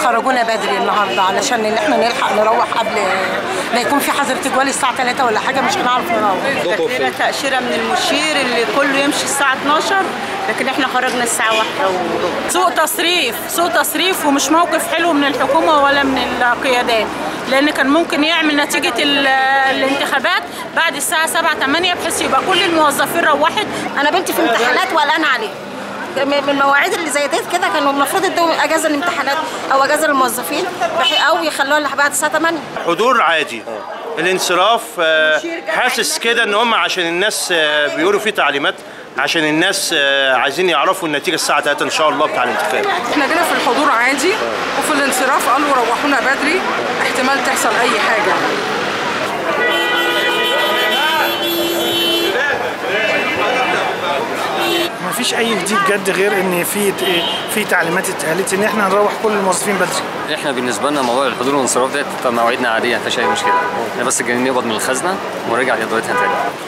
خرجونا بدري النهارده علشان ان احنا نلحق نروح قبل لا يكون في حظر تجوالي الساعه 3 ولا حاجه مش هنعرف نروح تكفينا تأشيرة من المشير اللي كله يمشي الساعة 12 لكن احنا خرجنا الساعة واحدة وربع سوء تصريف سوء تصريف ومش موقف حلو من الحكومة ولا من القيادات لأن كان ممكن يعمل نتيجة ال- الانتخابات بعد الساعة 7 8 بحيث يبقى كل الموظفين روحت انا بنتي في امتحانات وقلقانه عليها من المواعيد اللي زي ديت كده كانوا المفروض يدوا اجازه للامتحانات او اجازه للموظفين بح- او يخلوها لح- بعد الساعه 8 حضور عادي الانصراف آه، حاسس كده ان هم عشان الناس آه، بيقولوا في تعليمات عشان الناس آه، عايزين يعرفوا النتيجه الساعه 3 ان شاء الله بتاع الانتخاب احنا جينا في الحضور عادي وفي الانصراف قالوا روحونا بدري احتمال تحصل اي حاجه ما فيش اي جديد جد غير ان في في تعليمات اتقالت ان احنا نروح كل الموظفين بدري احنا بالنسبه لنا موضوع الحضور والانصراف ده مواعيدنا عاديه ما فيهاش اي مشكله احنا بس جايين نقبض من الخزنه ونرجع لادارتها تاني